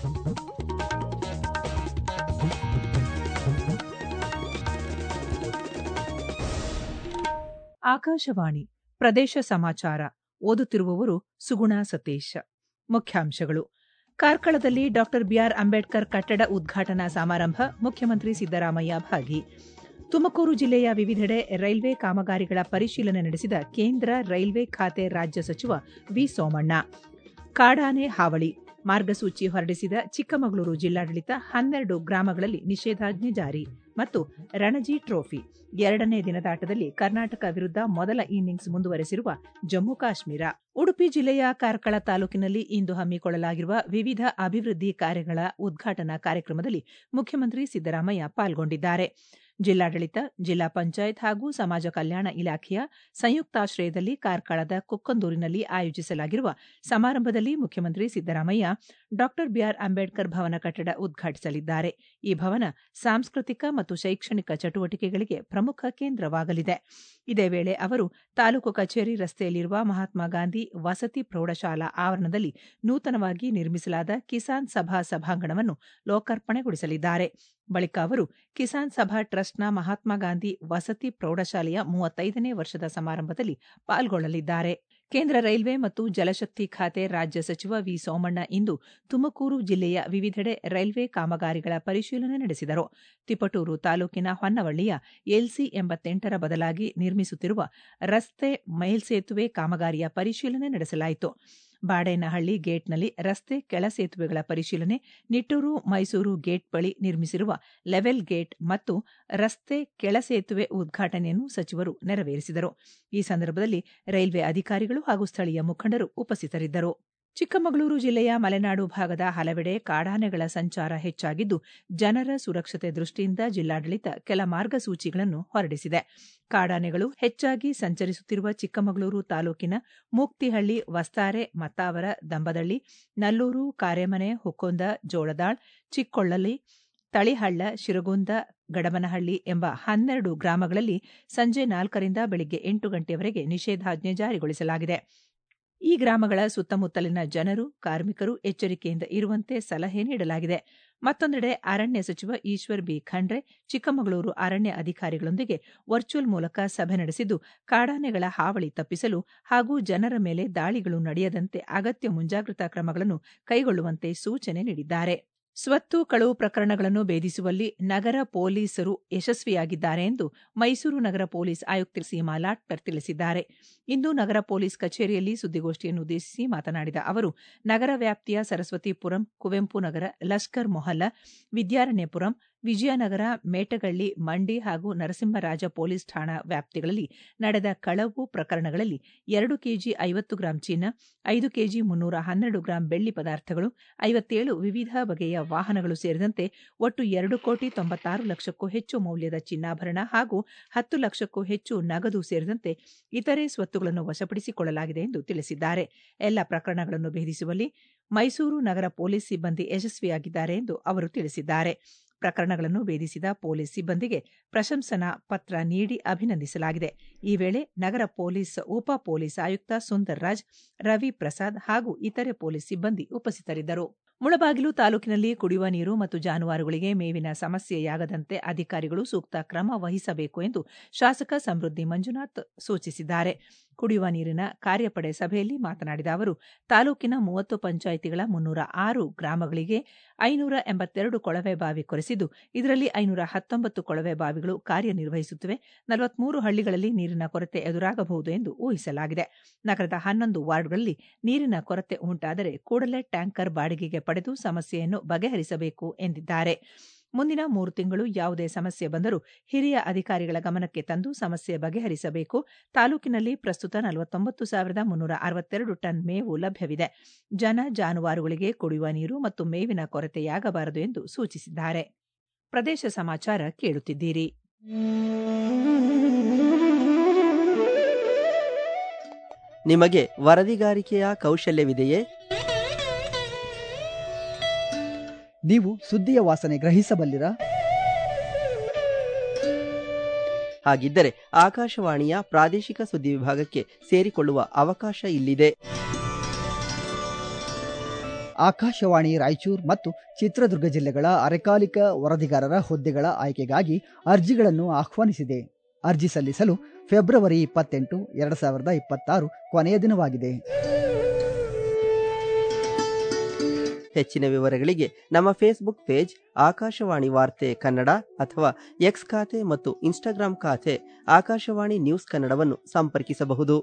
ಆಕಾಶವಾಣಿ ಪ್ರದೇಶ ಸಮಾಚಾರ ಓದುತ್ತಿರುವವರು ಸುಗುಣ ಸತೀಶ್ ಮುಖ್ಯಾಂಶಗಳು ಕಾರ್ಕಳದಲ್ಲಿ ಡಾ ಬಿಆರ್ ಅಂಬೇಡ್ಕರ್ ಕಟ್ಟಡ ಉದ್ಘಾಟನಾ ಸಮಾರಂಭ ಮುಖ್ಯಮಂತ್ರಿ ಸಿದ್ದರಾಮಯ್ಯ ಭಾಗಿ ತುಮಕೂರು ಜಿಲ್ಲೆಯ ವಿವಿಧೆಡೆ ರೈಲ್ವೆ ಕಾಮಗಾರಿಗಳ ಪರಿಶೀಲನೆ ನಡೆಸಿದ ಕೇಂದ್ರ ರೈಲ್ವೆ ಖಾತೆ ರಾಜ್ಯ ಸಚಿವ ವಿ ಸೋಮಣ್ಣ ಕಾಡಾನೆ ಹಾವಳಿ ಮಾರ್ಗಸೂಚಿ ಹೊರಡಿಸಿದ ಚಿಕ್ಕಮಗಳೂರು ಜಿಲ್ಲಾಡಳಿತ ಹನ್ನೆರಡು ಗ್ರಾಮಗಳಲ್ಲಿ ನಿಷೇಧಾಜ್ಞೆ ಜಾರಿ ಮತ್ತು ರಣಜಿ ಟ್ರೋಫಿ ಎರಡನೇ ದಿನದಾಟದಲ್ಲಿ ಕರ್ನಾಟಕ ವಿರುದ್ಧ ಮೊದಲ ಇನ್ನಿಂಗ್ಸ್ ಮುಂದುವರೆಸಿರುವ ಜಮ್ಮು ಕಾಶ್ಮೀರ ಉಡುಪಿ ಜಿಲ್ಲೆಯ ಕಾರ್ಕಳ ತಾಲೂಕಿನಲ್ಲಿ ಇಂದು ಹಮ್ಮಿಕೊಳ್ಳಲಾಗಿರುವ ವಿವಿಧ ಅಭಿವೃದ್ಧಿ ಕಾರ್ಯಗಳ ಉದ್ಘಾಟನಾ ಕಾರ್ಯಕ್ರಮದಲ್ಲಿ ಮುಖ್ಯಮಂತ್ರಿ ಸಿದ್ದರಾಮಯ್ಯ ಪಾಲ್ಗೊಂಡಿದ್ದಾರೆ ಜಿಲ್ಲಾಡಳಿತ ಜಿಲ್ಲಾ ಪಂಚಾಯತ್ ಹಾಗೂ ಸಮಾಜ ಕಲ್ಯಾಣ ಇಲಾಖೆಯ ಸಂಯುಕ್ತಾಶ್ರಯದಲ್ಲಿ ಕಾರ್ಕಳದ ಕುಕ್ಕಂದೂರಿನಲ್ಲಿ ಆಯೋಜಿಸಲಾಗಿರುವ ಸಮಾರಂಭದಲ್ಲಿ ಮುಖ್ಯಮಂತ್ರಿ ಸಿದ್ದರಾಮಯ್ಯ ಡಾ ಬಿಆರ್ ಅಂಬೇಡ್ಕರ್ ಭವನ ಕಟ್ಟಡ ಉದ್ಘಾಟಿಸಲಿದ್ದಾರೆ ಈ ಭವನ ಸಾಂಸ್ಕೃತಿಕ ಮತ್ತು ಶೈಕ್ಷಣಿಕ ಚಟುವಟಿಕೆಗಳಿಗೆ ಪ್ರಮುಖ ಕೇಂದ್ರವಾಗಲಿದೆ ಇದೇ ವೇಳೆ ಅವರು ತಾಲೂಕು ಕಚೇರಿ ರಸ್ತೆಯಲ್ಲಿರುವ ಮಹಾತ್ಮ ಗಾಂಧಿ ವಸತಿ ಪ್ರೌಢಶಾಲಾ ಆವರಣದಲ್ಲಿ ನೂತನವಾಗಿ ನಿರ್ಮಿಸಲಾದ ಕಿಸಾನ್ ಸಭಾ ಸಭಾಂಗಣವನ್ನು ಲೋಕಾರ್ಪಣೆಗೊಳಿಸಲಿದ್ದಾರೆ ಬಳಿಕ ಅವರು ಕಿಸಾನ್ ಸಭಾ ಟ್ರಸ್ಟ್ನ ಮಹಾತ್ಮ ಗಾಂಧಿ ವಸತಿ ಪ್ರೌಢಶಾಲೆಯ ಮೂವತ್ತೈದನೇ ವರ್ಷದ ಸಮಾರಂಭದಲ್ಲಿ ಪಾಲ್ಗೊಳ್ಳಲಿದ್ದಾರೆ ಕೇಂದ್ರ ರೈಲ್ವೆ ಮತ್ತು ಜಲಶಕ್ತಿ ಖಾತೆ ರಾಜ್ಯ ಸಚಿವ ವಿ ಸೋಮಣ್ಣ ಇಂದು ತುಮಕೂರು ಜಿಲ್ಲೆಯ ವಿವಿಧೆಡೆ ರೈಲ್ವೆ ಕಾಮಗಾರಿಗಳ ಪರಿಶೀಲನೆ ನಡೆಸಿದರು ತಿಪಟೂರು ತಾಲೂಕಿನ ಹೊನ್ನವಳ್ಳಿಯ ಎಲ್ಸಿ ಎಂಬತ್ತೆಂಟರ ಬದಲಾಗಿ ನಿರ್ಮಿಸುತ್ತಿರುವ ರಸ್ತೆ ಮೇಲ್ಸೇತುವೆ ಕಾಮಗಾರಿಯ ಪರಿಶೀಲನೆ ನಡೆಸಲಾಯಿತು ಬಾಡೇನಹಳ್ಳಿ ಗೇಟ್ನಲ್ಲಿ ರಸ್ತೆ ಕೆಳ ಸೇತುವೆಗಳ ಪರಿಶೀಲನೆ ನಿಟ್ಟೂರು ಮೈಸೂರು ಗೇಟ್ ಬಳಿ ನಿರ್ಮಿಸಿರುವ ಲೆವೆಲ್ ಗೇಟ್ ಮತ್ತು ರಸ್ತೆ ಕೆಳ ಸೇತುವೆ ಉದ್ಘಾಟನೆಯನ್ನು ಸಚಿವರು ನೆರವೇರಿಸಿದರು ಈ ಸಂದರ್ಭದಲ್ಲಿ ರೈಲ್ವೆ ಅಧಿಕಾರಿಗಳು ಹಾಗೂ ಸ್ಥಳೀಯ ಮುಖಂಡರು ಉಪಸ್ಥಿತರಿದ್ದರು ಚಿಕ್ಕಮಗಳೂರು ಜಿಲ್ಲೆಯ ಮಲೆನಾಡು ಭಾಗದ ಹಲವೆಡೆ ಕಾಡಾನೆಗಳ ಸಂಚಾರ ಹೆಚ್ಚಾಗಿದ್ದು ಜನರ ಸುರಕ್ಷತೆ ದೃಷ್ಟಿಯಿಂದ ಜಿಲ್ಲಾಡಳಿತ ಕೆಲ ಮಾರ್ಗಸೂಚಿಗಳನ್ನು ಹೊರಡಿಸಿದೆ ಕಾಡಾನೆಗಳು ಹೆಚ್ಚಾಗಿ ಸಂಚರಿಸುತ್ತಿರುವ ಚಿಕ್ಕಮಗಳೂರು ತಾಲೂಕಿನ ಮೂಕ್ತಿಹಳ್ಳಿ ವಸ್ತಾರೆ ಮತ್ತಾವರ ದಂಬದಳ್ಳಿ ನಲ್ಲೂರು ಕಾರೆಮನೆ ಹುಕ್ಕೊಂದ ಜೋಳದಾಳ್ ಚಿಕ್ಕೊಳ್ಳಲಿ ತಳಿಹಳ್ಳ ಶಿರಗುಂದ ಗಡಬನಹಳ್ಳಿ ಎಂಬ ಹನ್ನೆರಡು ಗ್ರಾಮಗಳಲ್ಲಿ ಸಂಜೆ ನಾಲ್ಕರಿಂದ ಬೆಳಗ್ಗೆ ಎಂಟು ಗಂಟೆಯವರೆಗೆ ನಿಷೇಧಾಜ್ಞೆ ಜಾರಿಗೊಳಿಸಲಾಗಿದೆ ಈ ಗ್ರಾಮಗಳ ಸುತ್ತಮುತ್ತಲಿನ ಜನರು ಕಾರ್ಮಿಕರು ಎಚ್ಚರಿಕೆಯಿಂದ ಇರುವಂತೆ ಸಲಹೆ ನೀಡಲಾಗಿದೆ ಮತ್ತೊಂದೆಡೆ ಅರಣ್ಯ ಸಚಿವ ಈಶ್ವರ್ ಬಿ ಖಂಡ್ರೆ ಚಿಕ್ಕಮಗಳೂರು ಅರಣ್ಯ ಅಧಿಕಾರಿಗಳೊಂದಿಗೆ ವರ್ಚುವಲ್ ಮೂಲಕ ಸಭೆ ನಡೆಸಿದ್ದು ಕಾಡಾನೆಗಳ ಹಾವಳಿ ತಪ್ಪಿಸಲು ಹಾಗೂ ಜನರ ಮೇಲೆ ದಾಳಿಗಳು ನಡೆಯದಂತೆ ಅಗತ್ಯ ಮುಂಜಾಗ್ರತಾ ಕ್ರಮಗಳನ್ನು ಕೈಗೊಳ್ಳುವಂತೆ ಸೂಚನೆ ನೀಡಿದ್ದಾರೆ ಸ್ವತ್ತು ಕಳುವು ಪ್ರಕರಣಗಳನ್ನು ಭೇದಿಸುವಲ್ಲಿ ನಗರ ಪೊಲೀಸರು ಯಶಸ್ವಿಯಾಗಿದ್ದಾರೆ ಎಂದು ಮೈಸೂರು ನಗರ ಪೊಲೀಸ್ ಆಯುಕ್ತೆ ಸೀಮಾ ಲಾಟ್ಕರ್ ತಿಳಿಸಿದ್ದಾರೆ ಇಂದು ನಗರ ಪೊಲೀಸ್ ಕಚೇರಿಯಲ್ಲಿ ಸುದ್ದಿಗೋಷ್ಠಿಯನ್ನುದ್ದೇಶಿಸಿ ಮಾತನಾಡಿದ ಅವರು ನಗರ ವ್ಯಾಪ್ತಿಯ ಸರಸ್ವತಿಪುರಂ ಕುವೆಂಪು ನಗರ ಲಷ್ಕರ್ ಮೊಹಲ್ಲಾ ವಿದ್ಯಾರಣ್ಯಪುರಂ ವಿಜಯನಗರ ಮೇಟಗಳ್ಳಿ ಮಂಡಿ ಹಾಗೂ ನರಸಿಂಹರಾಜ ಪೊಲೀಸ್ ಠಾಣಾ ವ್ಯಾಪ್ತಿಗಳಲ್ಲಿ ನಡೆದ ಕಳವು ಪ್ರಕರಣಗಳಲ್ಲಿ ಎರಡು ಕೆಜಿ ಐವತ್ತು ಗ್ರಾಂ ಚಿನ್ನ ಐದು ಕೆಜಿ ಮುನ್ನೂರ ಹನ್ನೆರಡು ಗ್ರಾಂ ಬೆಳ್ಳಿ ಪದಾರ್ಥಗಳು ಐವತ್ತೇಳು ವಿವಿಧ ಬಗೆಯ ವಾಹನಗಳು ಸೇರಿದಂತೆ ಒಟ್ಟು ಎರಡು ಕೋಟಿ ತೊಂಬತ್ತಾರು ಲಕ್ಷಕ್ಕೂ ಹೆಚ್ಚು ಮೌಲ್ಯದ ಚಿನ್ನಾಭರಣ ಹಾಗೂ ಹತ್ತು ಲಕ್ಷಕ್ಕೂ ಹೆಚ್ಚು ನಗದು ಸೇರಿದಂತೆ ಇತರೆ ಸ್ವತ್ತುಗಳನ್ನು ವಶಪಡಿಸಿಕೊಳ್ಳಲಾಗಿದೆ ಎಂದು ತಿಳಿಸಿದ್ದಾರೆ ಎಲ್ಲ ಪ್ರಕರಣಗಳನ್ನು ಭೇದಿಸುವಲ್ಲಿ ಮೈಸೂರು ನಗರ ಪೊಲೀಸ್ ಸಿಬ್ಬಂದಿ ಯಶಸ್ವಿಯಾಗಿದ್ದಾರೆ ಎಂದು ಅವರು ತಿಳಿಸಿದ್ದಾರೆ ಪ್ರಕರಣಗಳನ್ನು ಭೇದಿಸಿದ ಪೊಲೀಸ್ ಸಿಬ್ಬಂದಿಗೆ ಪ್ರಶಂಸನಾ ಪತ್ರ ನೀಡಿ ಅಭಿನಂದಿಸಲಾಗಿದೆ ಈ ವೇಳೆ ನಗರ ಪೊಲೀಸ್ ಉಪ ಪೊಲೀಸ್ ಆಯುಕ್ತ ಸುಂದರ್ ರಾಜ್ ರವಿ ಪ್ರಸಾದ್ ಹಾಗೂ ಇತರೆ ಪೊಲೀಸ್ ಸಿಬ್ಬಂದಿ ಉಪಸ್ಥಿತರಿದ್ದರು ಮುಳಬಾಗಿಲು ತಾಲೂಕಿನಲ್ಲಿ ಕುಡಿಯುವ ನೀರು ಮತ್ತು ಜಾನುವಾರುಗಳಿಗೆ ಮೇವಿನ ಸಮಸ್ಯೆಯಾಗದಂತೆ ಅಧಿಕಾರಿಗಳು ಸೂಕ್ತ ಕ್ರಮ ವಹಿಸಬೇಕು ಎಂದು ಶಾಸಕ ಸಮೃದ್ಧಿ ಮಂಜುನಾಥ್ ಸೂಚಿಸಿದ್ದಾರೆ ಕುಡಿಯುವ ನೀರಿನ ಕಾರ್ಯಪಡೆ ಸಭೆಯಲ್ಲಿ ಮಾತನಾಡಿದ ಅವರು ತಾಲೂಕಿನ ಮೂವತ್ತು ಪಂಚಾಯಿತಿಗಳ ಮುನ್ನೂರ ಆರು ಗ್ರಾಮಗಳಿಗೆ ಐನೂರ ಎಂಬತ್ತೆರಡು ಕೊಳವೆ ಬಾವಿ ಕೊರೆಸಿದ್ದು ಇದರಲ್ಲಿ ಐನೂರ ಹತ್ತೊಂಬತ್ತು ಕೊಳವೆ ಬಾವಿಗಳು ಕಾರ್ಯನಿರ್ವಹಿಸುತ್ತಿವೆ ನಲವತ್ಮೂರು ಹಳ್ಳಿಗಳಲ್ಲಿ ನೀರಿನ ಕೊರತೆ ಎದುರಾಗಬಹುದು ಎಂದು ಊಹಿಸಲಾಗಿದೆ ನಗರದ ಹನ್ನೊಂದು ವಾರ್ಡ್ಗಳಲ್ಲಿ ನೀರಿನ ಕೊರತೆ ಉಂಟಾದರೆ ಕೂಡಲೇ ಟ್ಯಾಂಕರ್ ಬಾಡಿಗೆಗೆ ಪಡೆದು ಸಮಸ್ಯೆಯನ್ನು ಬಗೆಹರಿಸಬೇಕು ಎಂದಿದ್ದಾರೆ ಮುಂದಿನ ಮೂರು ತಿಂಗಳು ಯಾವುದೇ ಸಮಸ್ಯೆ ಬಂದರೂ ಹಿರಿಯ ಅಧಿಕಾರಿಗಳ ಗಮನಕ್ಕೆ ತಂದು ಸಮಸ್ಯೆ ಬಗೆಹರಿಸಬೇಕು ತಾಲೂಕಿನಲ್ಲಿ ಪ್ರಸ್ತುತ ನಲವತ್ತೊಂಬತ್ತು ಸಾವಿರದ ಮುನ್ನೂರ ಅರವತ್ತೆರಡು ಟನ್ ಮೇವು ಲಭ್ಯವಿದೆ ಜನ ಜಾನುವಾರುಗಳಿಗೆ ಕುಡಿಯುವ ನೀರು ಮತ್ತು ಮೇವಿನ ಕೊರತೆಯಾಗಬಾರದು ಎಂದು ಸೂಚಿಸಿದ್ದಾರೆ ಪ್ರದೇಶ ಸಮಾಚಾರ ಕೇಳುತ್ತಿದ್ದೀರಿ ನಿಮಗೆ ವರದಿಗಾರಿಕೆಯ ಕೌಶಲ್ಯವಿದೆಯೇ ನೀವು ಸುದ್ದಿಯ ವಾಸನೆ ಗ್ರಹಿಸಬಲ್ಲಿರಾ ಹಾಗಿದ್ದರೆ ಆಕಾಶವಾಣಿಯ ಪ್ರಾದೇಶಿಕ ಸುದ್ದಿ ವಿಭಾಗಕ್ಕೆ ಸೇರಿಕೊಳ್ಳುವ ಅವಕಾಶ ಇಲ್ಲಿದೆ ಆಕಾಶವಾಣಿ ರಾಯಚೂರು ಮತ್ತು ಚಿತ್ರದುರ್ಗ ಜಿಲ್ಲೆಗಳ ಅರೆಕಾಲಿಕ ವರದಿಗಾರರ ಹುದ್ದೆಗಳ ಆಯ್ಕೆಗಾಗಿ ಅರ್ಜಿಗಳನ್ನು ಆಹ್ವಾನಿಸಿದೆ ಅರ್ಜಿ ಸಲ್ಲಿಸಲು ಫೆಬ್ರವರಿ ಇಪ್ಪತ್ತೆಂಟು ಎರಡು ಸಾವಿರದ ಇಪ್ಪತ್ತಾರು ಕೊನೆಯ ದಿನವಾಗಿದೆ ಹೆಚ್ಚಿನ ವಿವರಗಳಿಗೆ ನಮ್ಮ ಫೇಸ್ಬುಕ್ ಪೇಜ್ ಆಕಾಶವಾಣಿ ವಾರ್ತೆ ಕನ್ನಡ ಅಥವಾ ಎಕ್ಸ್ ಖಾತೆ ಮತ್ತು ಇನ್ಸ್ಟಾಗ್ರಾಂ ಖಾತೆ ಆಕಾಶವಾಣಿ ನ್ಯೂಸ್ ಕನ್ನಡವನ್ನು ಸಂಪರ್ಕಿಸಬಹುದು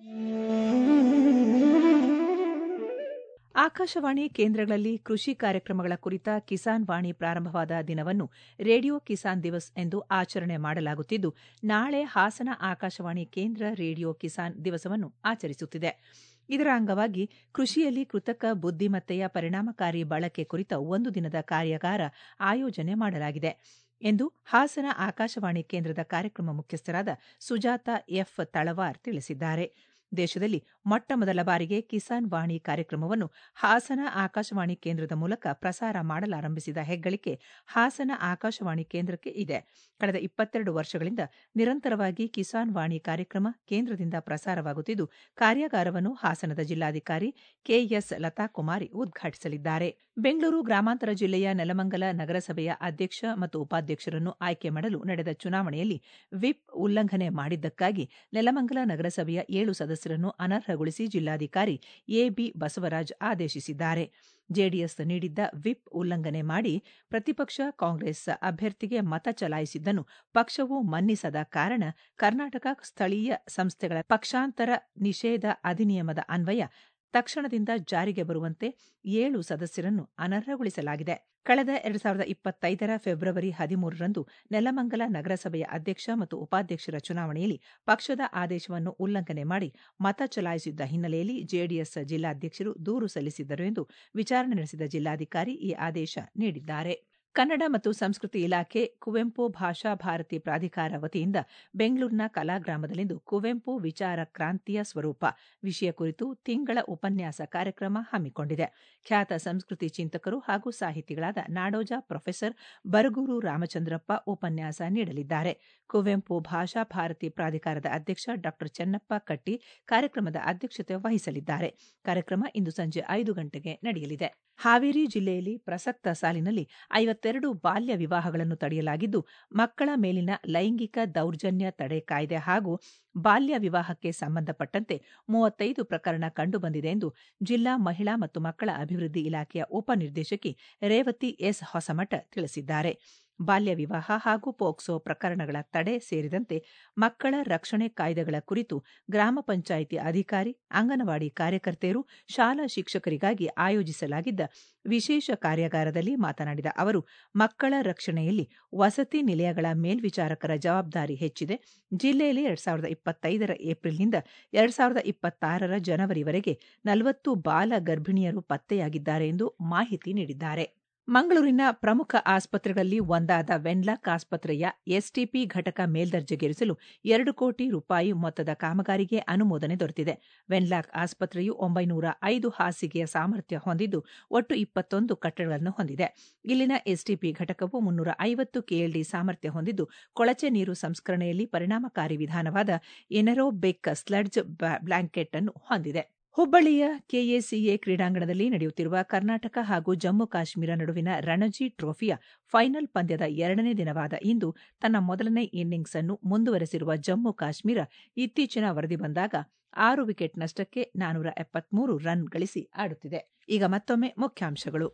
ಆಕಾಶವಾಣಿ ಕೇಂದ್ರಗಳಲ್ಲಿ ಕೃಷಿ ಕಾರ್ಯಕ್ರಮಗಳ ಕುರಿತ ಕಿಸಾನ್ ವಾಣಿ ಪ್ರಾರಂಭವಾದ ದಿನವನ್ನು ರೇಡಿಯೋ ಕಿಸಾನ್ ದಿವಸ್ ಎಂದು ಆಚರಣೆ ಮಾಡಲಾಗುತ್ತಿದ್ದು ನಾಳೆ ಹಾಸನ ಆಕಾಶವಾಣಿ ಕೇಂದ್ರ ರೇಡಿಯೋ ಕಿಸಾನ್ ದಿವಸವನ್ನು ಆಚರಿಸುತ್ತಿದೆ ಇದರ ಅಂಗವಾಗಿ ಕೃಷಿಯಲ್ಲಿ ಕೃತಕ ಬುದ್ದಿಮತ್ತೆಯ ಪರಿಣಾಮಕಾರಿ ಬಳಕೆ ಕುರಿತ ಒಂದು ದಿನದ ಕಾರ್ಯಾಗಾರ ಆಯೋಜನೆ ಮಾಡಲಾಗಿದೆ ಎಂದು ಹಾಸನ ಆಕಾಶವಾಣಿ ಕೇಂದ್ರದ ಕಾರ್ಯಕ್ರಮ ಮುಖ್ಯಸ್ಥರಾದ ಸುಜಾತ ಎಫ್ ತಳವಾರ್ ತಿಳಿಸಿದ್ದಾರೆ ದೇಶದಲ್ಲಿ ಮೊಟ್ಟ ಮೊದಲ ಬಾರಿಗೆ ಕಿಸಾನ್ ವಾಣಿ ಕಾರ್ಯಕ್ರಮವನ್ನು ಹಾಸನ ಆಕಾಶವಾಣಿ ಕೇಂದ್ರದ ಮೂಲಕ ಪ್ರಸಾರ ಮಾಡಲಾರಂಭಿಸಿದ ಹೆಗ್ಗಳಿಕೆ ಹಾಸನ ಆಕಾಶವಾಣಿ ಕೇಂದ್ರಕ್ಕೆ ಇದೆ ಕಳೆದ ಇಪ್ಪತ್ತೆರಡು ವರ್ಷಗಳಿಂದ ನಿರಂತರವಾಗಿ ಕಿಸಾನ್ ವಾಣಿ ಕಾರ್ಯಕ್ರಮ ಕೇಂದ್ರದಿಂದ ಪ್ರಸಾರವಾಗುತ್ತಿದ್ದು ಕಾರ್ಯಾಗಾರವನ್ನು ಹಾಸನದ ಜಿಲ್ಲಾಧಿಕಾರಿ ಕೆಎಸ್ ಲತಾಕುಮಾರಿ ಉದ್ಘಾಟಿಸಲಿದ್ದಾರೆ ಬೆಂಗಳೂರು ಗ್ರಾಮಾಂತರ ಜಿಲ್ಲೆಯ ನೆಲಮಂಗಲ ನಗರಸಭೆಯ ಅಧ್ಯಕ್ಷ ಮತ್ತು ಉಪಾಧ್ಯಕ್ಷರನ್ನು ಆಯ್ಕೆ ಮಾಡಲು ನಡೆದ ಚುನಾವಣೆಯಲ್ಲಿ ವಿಪ್ ಉಲ್ಲಂಘನೆ ಮಾಡಿದ್ದಕ್ಕಾಗಿ ನೆಲಮಂಗಲ ನಗರಸಭೆಯ ಏಳು ಸದಸ್ಯರನ್ನು ಅನರ್ಹಗೊಳಿಸಿ ಜಿಲ್ಲಾಧಿಕಾರಿ ಎಬಿ ಬಸವರಾಜ್ ಆದೇಶಿಸಿದ್ದಾರೆ ಜೆಡಿಎಸ್ ನೀಡಿದ್ದ ವಿಪ್ ಉಲ್ಲಂಘನೆ ಮಾಡಿ ಪ್ರತಿಪಕ್ಷ ಕಾಂಗ್ರೆಸ್ ಅಭ್ಯರ್ಥಿಗೆ ಮತ ಚಲಾಯಿಸಿದ್ದನ್ನು ಪಕ್ಷವು ಮನ್ನಿಸದ ಕಾರಣ ಕರ್ನಾಟಕ ಸ್ಥಳೀಯ ಸಂಸ್ಥೆಗಳ ಪಕ್ಷಾಂತರ ನಿಷೇಧ ಅಧಿನಿಯಮದ ಅನ್ವಯ ತಕ್ಷಣದಿಂದ ಜಾರಿಗೆ ಬರುವಂತೆ ಏಳು ಸದಸ್ಯರನ್ನು ಅನರ್ಹಗೊಳಿಸಲಾಗಿದೆ ಕಳೆದ ಎರಡು ಸಾವಿರದ ಇಪ್ಪತ್ತೈದರ ಫೆಬ್ರವರಿ ಹದಿಮೂರರಂದು ನೆಲಮಂಗಲ ನಗರಸಭೆಯ ಅಧ್ಯಕ್ಷ ಮತ್ತು ಉಪಾಧ್ಯಕ್ಷರ ಚುನಾವಣೆಯಲ್ಲಿ ಪಕ್ಷದ ಆದೇಶವನ್ನು ಉಲ್ಲಂಘನೆ ಮಾಡಿ ಮತ ಚಲಾಯಿಸಿದ್ದ ಹಿನ್ನೆಲೆಯಲ್ಲಿ ಜೆಡಿಎಸ್ ಜಿಲ್ಲಾಧ್ಯಕ್ಷರು ದೂರು ಸಲ್ಲಿಸಿದ್ದರು ಎಂದು ವಿಚಾರಣೆ ನಡೆಸಿದ ಜಿಲ್ಲಾಧಿಕಾರಿ ಈ ಆದೇಶ ನೀಡಿದ್ದಾರೆ ಕನ್ನಡ ಮತ್ತು ಸಂಸ್ಕೃತಿ ಇಲಾಖೆ ಕುವೆಂಪು ಭಾಷಾ ಭಾರತಿ ಪ್ರಾಧಿಕಾರ ವತಿಯಿಂದ ಬೆಂಗಳೂರಿನ ಕಲಾಗ್ರಾಮದಲ್ಲಿಂದು ಕುವೆಂಪು ವಿಚಾರ ಕ್ರಾಂತಿಯ ಸ್ವರೂಪ ವಿಷಯ ಕುರಿತು ತಿಂಗಳ ಉಪನ್ಯಾಸ ಕಾರ್ಯಕ್ರಮ ಹಮ್ಮಿಕೊಂಡಿದೆ ಖ್ಯಾತ ಸಂಸ್ಕೃತಿ ಚಿಂತಕರು ಹಾಗೂ ಸಾಹಿತಿಗಳಾದ ನಾಡೋಜ ಪ್ರೊಫೆಸರ್ ಬರಗೂರು ರಾಮಚಂದ್ರಪ್ಪ ಉಪನ್ಯಾಸ ನೀಡಲಿದ್ದಾರೆ ಕುವೆಂಪು ಭಾಷಾ ಭಾರತಿ ಪ್ರಾಧಿಕಾರದ ಅಧ್ಯಕ್ಷ ಡಾ ಚೆನ್ನಪ್ಪ ಕಟ್ಟಿ ಕಾರ್ಯಕ್ರಮದ ಅಧ್ಯಕ್ಷತೆ ವಹಿಸಲಿದ್ದಾರೆ ಕಾರ್ಯಕ್ರಮ ಇಂದು ಸಂಜೆ ಐದು ಗಂಟೆಗೆ ನಡೆಯಲಿದೆ ಹಾವೇರಿ ಜಿಲ್ಲೆಯಲ್ಲಿ ಪ್ರಸಕ್ತ ಸಾಲಿನಲ್ಲಿ ಐವತ್ತೆರಡು ಬಾಲ್ಯ ವಿವಾಹಗಳನ್ನು ತಡೆಯಲಾಗಿದ್ದು ಮಕ್ಕಳ ಮೇಲಿನ ಲೈಂಗಿಕ ದೌರ್ಜನ್ಯ ತಡೆ ಕಾಯ್ದೆ ಹಾಗೂ ಬಾಲ್ಯ ವಿವಾಹಕ್ಕೆ ಸಂಬಂಧಪಟ್ಟಂತೆ ಮೂವತ್ತೈದು ಪ್ರಕರಣ ಕಂಡುಬಂದಿದೆ ಎಂದು ಜಿಲ್ಲಾ ಮಹಿಳಾ ಮತ್ತು ಮಕ್ಕಳ ಅಭಿವೃದ್ಧಿ ಇಲಾಖೆಯ ಉಪನಿರ್ದೇಶಕಿ ರೇವತಿ ಎಸ್ ಹೊಸಮಠ ತಿಳಿಸಿದ್ದಾರೆ ಬಾಲ್ಯ ವಿವಾಹ ಹಾಗೂ ಪೋಕ್ಸೋ ಪ್ರಕರಣಗಳ ತಡೆ ಸೇರಿದಂತೆ ಮಕ್ಕಳ ರಕ್ಷಣೆ ಕಾಯ್ದೆಗಳ ಕುರಿತು ಗ್ರಾಮ ಪಂಚಾಯಿತಿ ಅಧಿಕಾರಿ ಅಂಗನವಾಡಿ ಕಾರ್ಯಕರ್ತೆಯರು ಶಾಲಾ ಶಿಕ್ಷಕರಿಗಾಗಿ ಆಯೋಜಿಸಲಾಗಿದ್ದ ವಿಶೇಷ ಕಾರ್ಯಾಗಾರದಲ್ಲಿ ಮಾತನಾಡಿದ ಅವರು ಮಕ್ಕಳ ರಕ್ಷಣೆಯಲ್ಲಿ ವಸತಿ ನಿಲಯಗಳ ಮೇಲ್ವಿಚಾರಕರ ಜವಾಬ್ದಾರಿ ಹೆಚ್ಚಿದೆ ಜಿಲ್ಲೆಯಲ್ಲಿ ಎರಡ್ ಸಾವಿರದ ಇಪ್ಪತ್ತೈದರ ಏಪ್ರಿಲ್ನಿಂದ ಎರಡ್ ಸಾವಿರದ ಇಪ್ಪತ್ತಾರರ ಜನವರಿವರೆಗೆ ನಲವತ್ತು ಬಾಲ ಗರ್ಭಿಣಿಯರು ಪತ್ತೆಯಾಗಿದ್ದಾರೆ ಎಂದು ಮಾಹಿತಿ ನೀಡಿದ್ದಾರೆ ಮಂಗಳೂರಿನ ಪ್ರಮುಖ ಆಸ್ಪತ್ರೆಗಳಲ್ಲಿ ಒಂದಾದ ವೆನ್ಲಾಕ್ ಆಸ್ಪತ್ರೆಯ ಎಸ್ಟಿಪಿ ಘಟಕ ಮೇಲ್ದರ್ಜೆಗೇರಿಸಲು ಎರಡು ಕೋಟಿ ರೂಪಾಯಿ ಮೊತ್ತದ ಕಾಮಗಾರಿಗೆ ಅನುಮೋದನೆ ದೊರೆತಿದೆ ವೆನ್ಲಾಕ್ ಆಸ್ಪತ್ರೆಯು ಒಂಬೈನೂರ ಐದು ಹಾಸಿಗೆಯ ಸಾಮರ್ಥ್ಯ ಹೊಂದಿದ್ದು ಒಟ್ಟು ಇಪ್ಪತ್ತೊಂದು ಕಟ್ಟಡಗಳನ್ನು ಹೊಂದಿದೆ ಇಲ್ಲಿನ ಎಸ್ಟಿಪಿ ಘಟಕವು ಮುನ್ನೂರ ಐವತ್ತು ಕೆಎಲ್ಡಿ ಸಾಮರ್ಥ್ಯ ಹೊಂದಿದ್ದು ಕೊಳಚೆ ನೀರು ಸಂಸ್ಕರಣೆಯಲ್ಲಿ ಪರಿಣಾಮಕಾರಿ ವಿಧಾನವಾದ ಎನೆರೋಬೆಕ್ ಸ್ಲಡ್ಜ್ ಬ್ಲಾಂಕೆಟ್ ಅನ್ನು ಹೊಂದಿದೆ ಹುಬ್ಬಳ್ಳಿಯ ಕೆಎಸಿಎ ಕ್ರೀಡಾಂಗಣದಲ್ಲಿ ನಡೆಯುತ್ತಿರುವ ಕರ್ನಾಟಕ ಹಾಗೂ ಜಮ್ಮು ಕಾಶ್ಮೀರ ನಡುವಿನ ರಣಜಿ ಟ್ರೋಫಿಯ ಫೈನಲ್ ಪಂದ್ಯದ ಎರಡನೇ ದಿನವಾದ ಇಂದು ತನ್ನ ಮೊದಲನೇ ಇನ್ನಿಂಗ್ಸ್ ಅನ್ನು ಮುಂದುವರೆಸಿರುವ ಜಮ್ಮು ಕಾಶ್ಮೀರ ಇತ್ತೀಚಿನ ವರದಿ ಬಂದಾಗ ಆರು ವಿಕೆಟ್ ನಷ್ಟಕ್ಕೆ ನಾನೂರ ಎಪ್ಪತ್ಮೂರು ರನ್ ಗಳಿಸಿ ಆಡುತ್ತಿದೆ ಈಗ ಮತ್ತೊಮ್ಮೆ ಮುಖ್ಯಾಂಶಗಳು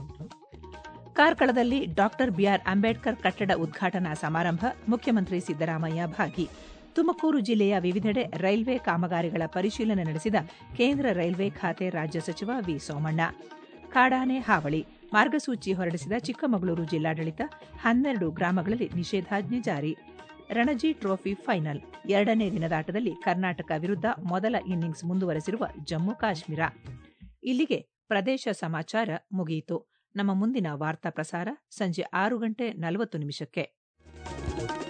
ಕಾರ್ಕಳದಲ್ಲಿ ಡಾಕ್ಟರ್ ಬಿಆರ್ ಅಂಬೇಡ್ಕರ್ ಕಟ್ಟಡ ಉದ್ಘಾಟನಾ ಸಮಾರಂಭ ಮುಖ್ಯಮಂತ್ರಿ ಸಿದ್ದರಾಮಯ್ಯ ಭಾಗಿ ತುಮಕೂರು ಜಿಲ್ಲೆಯ ವಿವಿಧೆಡೆ ರೈಲ್ವೆ ಕಾಮಗಾರಿಗಳ ಪರಿಶೀಲನೆ ನಡೆಸಿದ ಕೇಂದ್ರ ರೈಲ್ವೆ ಖಾತೆ ರಾಜ್ಯ ಸಚಿವ ವಿ ಸೋಮಣ್ಣ ಕಾಡಾನೆ ಹಾವಳಿ ಮಾರ್ಗಸೂಚಿ ಹೊರಡಿಸಿದ ಚಿಕ್ಕಮಗಳೂರು ಜಿಲ್ಲಾಡಳಿತ ಹನ್ನೆರಡು ಗ್ರಾಮಗಳಲ್ಲಿ ನಿಷೇಧಾಜ್ಞೆ ಜಾರಿ ರಣಜಿ ಟ್ರೋಫಿ ಫೈನಲ್ ಎರಡನೇ ದಿನದಾಟದಲ್ಲಿ ಕರ್ನಾಟಕ ವಿರುದ್ಧ ಮೊದಲ ಇನ್ನಿಂಗ್ಸ್ ಮುಂದುವರೆಸಿರುವ ಜಮ್ಮು ಕಾಶ್ಮೀರ ಇಲ್ಲಿಗೆ ಪ್ರದೇಶ ಸಮಾಚಾರ ಮುಗಿಯಿತು ನಮ್ಮ ಮುಂದಿನ ವಾರ್ತಾ ಪ್ರಸಾರ ಸಂಜೆ ಆರು ಗಂಟೆ ನಲವತ್ತು ನಿಮಿಷಕ್ಕೆ